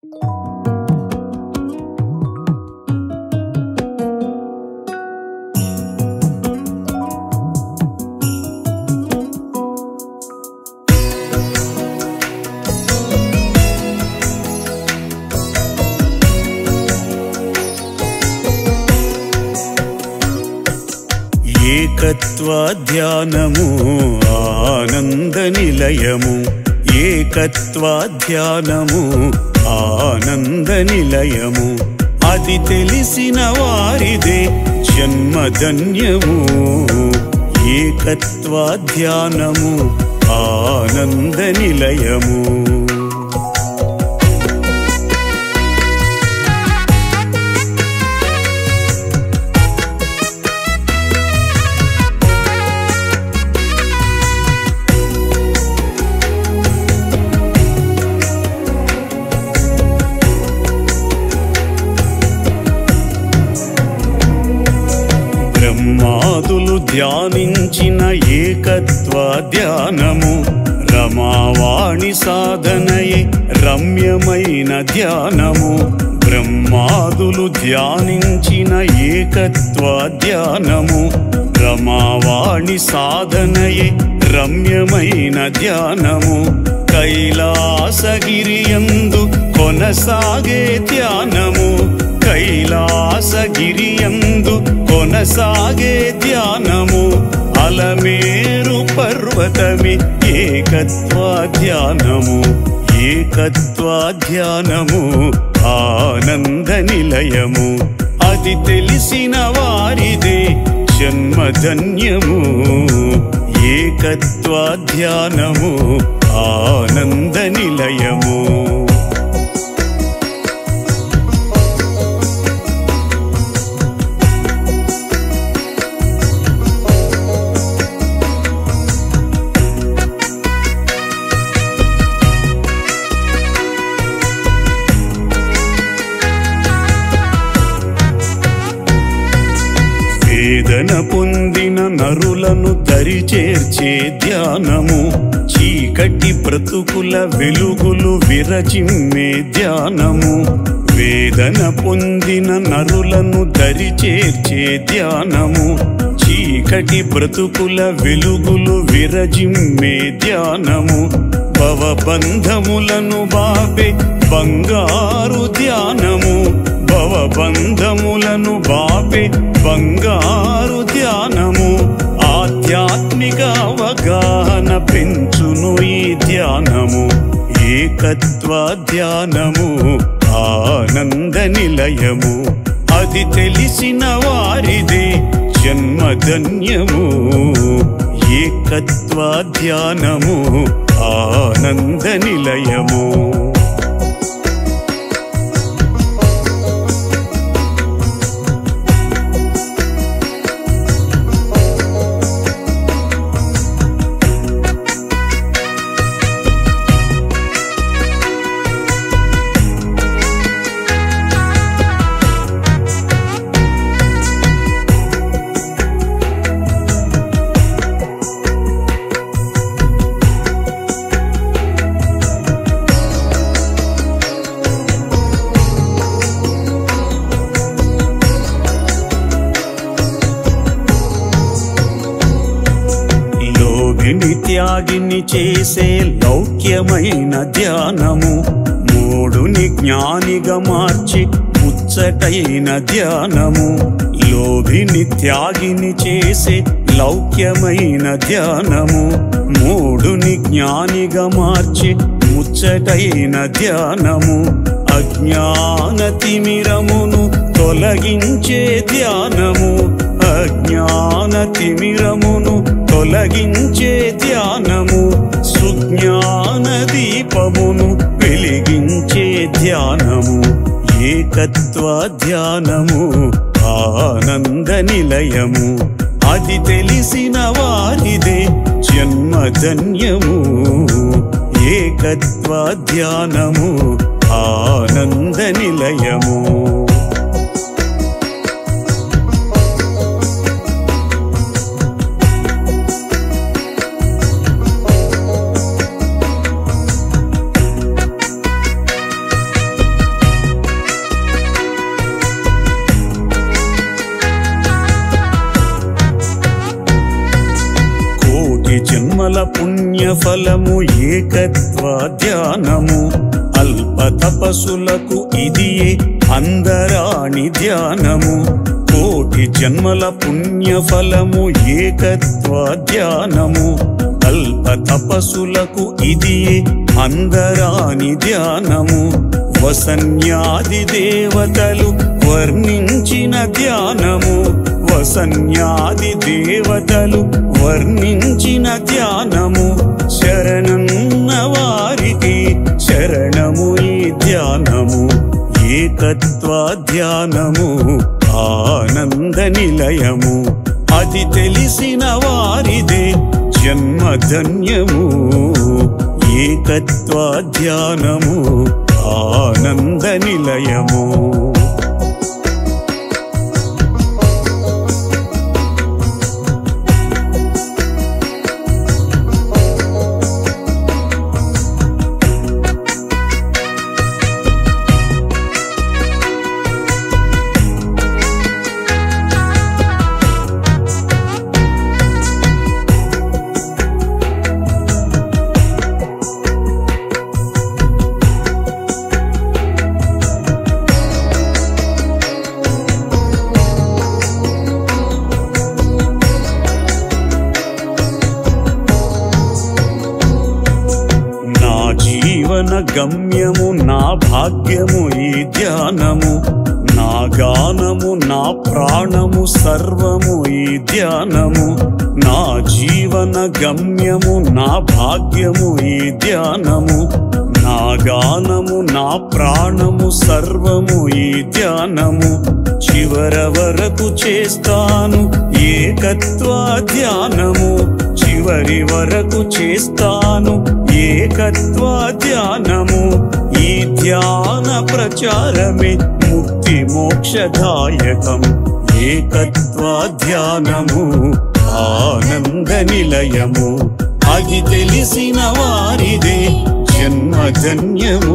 ఏకత్వ ధ్యానము ఆనంద నిలయము ఏకత్వ ధ్యానము ఆనంద నిలయము అది తెలిసిన వారిదే జన్మధన్యము ఏకత్వ ధ్యానము ఆనంద నిలయము బ్రహ్మాదులు ధ్యానించిన ఏకత్వ ధ్యానము రమావాణి సాధనయే రమ్యమైన ధ్యానము బ్రహ్మాదులు ధ్యానించిన ఏకత్వ ధ్యానము రమావాణి సాధనయే రమ్యమైన ధ్యానము కైలాసగిరియందు కొనసాగే ధ్యానము కైలాసగిరియందు కొనసాగే ధ్యానము అలమేరు పర్వతమి ఏకత్వ ధ్యానము ఏకత్వ ధ్యానము ఆనంద నిలయము అది తెలిసిన వారిదే జన్మధన్యము ఏకత్వ ధ్యానము ఆనంద నిలయము వేదన పొందిన నరులను దరిచేర్చే ధ్యానము చీకటి బ్రతుకుల వెలుగులు విరచిమ్మే ధ్యానము వేదన పొందిన నరులను దరిచేర్చే ధ్యానము చీకటి బ్రతుకుల వెలుగులు విరజిమ్మే ధ్యానము భవబంధములను బాపే బంగారు ధ్యానము భవబంధములను బాపే బంగారు ధ్యానము ఆధ్యాత్మిక అవగాహన పెంచును ఈ ధ్యానము ఏకత్వ ధ్యానము ఆనంద నిలయము అది తెలిసిన వారిదే జన్మధన్యము ఏకత్వ ధ్యానము ఆనంద నిలయము లోభిని త్యాగిని చేసే లౌక్యమైన ధ్యానము మూడుని జ్ఞానిగా మార్చి ముచ్చటైన ధ్యానము లోభిని త్యాగిని చేసే లౌక్యమైన ధ్యానము మూడుని జ్ఞానిగా మార్చి ముచ్చటైన ధ్యానము అజ్ఞాన తిమిరమును తొలగించే ధ్యానము అజ్ఞాన తిమిరమును తొలగించే ధ్యానము సుజ్ఞాన దీపమును వెలిగించే ధ్యానము ఏకత్వ ధ్యానము ఆనంద నిలయము అది తెలిసిన వారిదే జన్మధన్యము ఏకత్వ ధ్యానము ఆనంద నిలయము పుణ్య ఫలము ఏకత్వ ధ్యానము అల్ప తపస్సులకు ఇదియే అందరాణి ధ్యానము కోటి జన్మల పుణ్య ఫలము ఏకత్వ ధ్యానము అల్ప తపస్సులకు ఇదియే అందరాని ధ్యానము వసన్యాది దేవతలు వర్ణించిన ధ్యానము వసన్యాది దేవతలు వర్ణించిన ధ్యానము శరణన్న వారికి శరణము ఈ ధ్యానము ఏకత్వ ధ్యానము ఆనంద నిలయము అది తెలిసిన వారిదే జన్మధన్యము ఏకత్వ ధ్యానము ఆనంద నిలయము నా జీవన గమ్యము నా భాగ్యము ఈ ధ్యానము నా గానము నా ప్రాణము సర్వము ఈ ధ్యానము నా జీవన గమ్యము నా భాగ్యము ఈ ధ్యానము నా గానము నా ప్రాణము సర్వము ఈ ధ్యానము చివర వరకు చేస్తాను ఏకత్వ ధ్యానము చివరి వరకు చేస్తాను ఏకత్వ ధ్యానము ఈ ధ్యాన ప్రచారమే ముక్తి మోక్షదాయకం ఏకత్వ ధ్యానము ఆనంద నిలయము అది తెలిసిన వారిదే జన్మధన్యము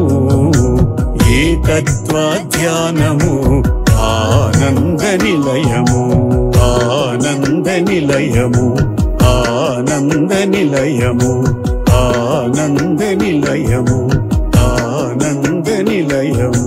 ఏకత్వ ధ్యానము ఆనంద నిలయము ఆనంద నిలయము ఆనంద నిలయము ఆనంద నిలయము ఆనంద నిలయము